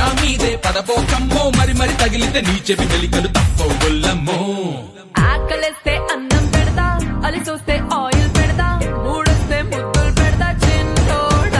మీదే పడబోకమ్మో మరి మరి తగిలితే నీ చెవి వెలికలు తప్పవుల్లమ్మో ఆకలిస్తే అన్నం పెడతా అలిసొస్తే ఆయిల్ పెడతా మూడొస్తే ముద్దులు పెడతా చిన్నోడా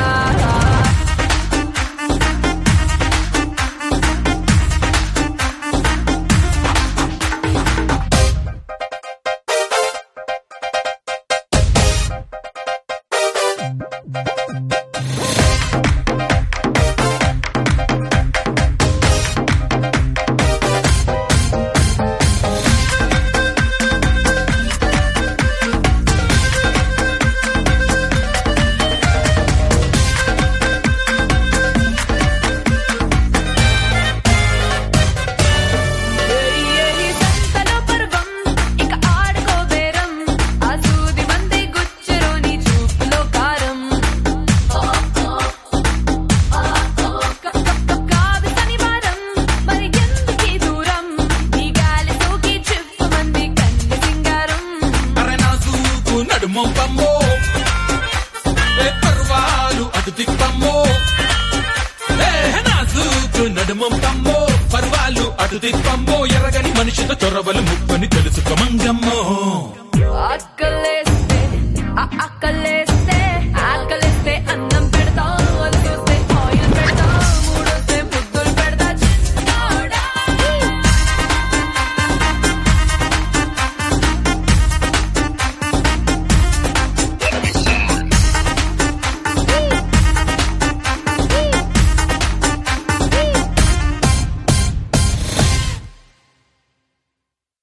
ఏయ్ ఏయ్ సంతలో పర్వం ఇక ఆడుకో బేరం ఆ సూది మంది గుచ్చెలో నీ చూపులో కారం కాదు శనివారం మరి ఎందుకీ దూరం నీ గాలి సోకి చెప్పు మంది కన్ను సింగారం అరే నా సూపు నడుమో పమ్మో ఏ పర్వాలు అటు తిప్పమ్మో ఏ నా సూపు నడుమో పమ్మో పర్వాలు అటు తిప్పమ్మో ఎరగని మనిషితో చొరవలు ముప్పని తెలుసుకో మంగమ్మో అక్కలే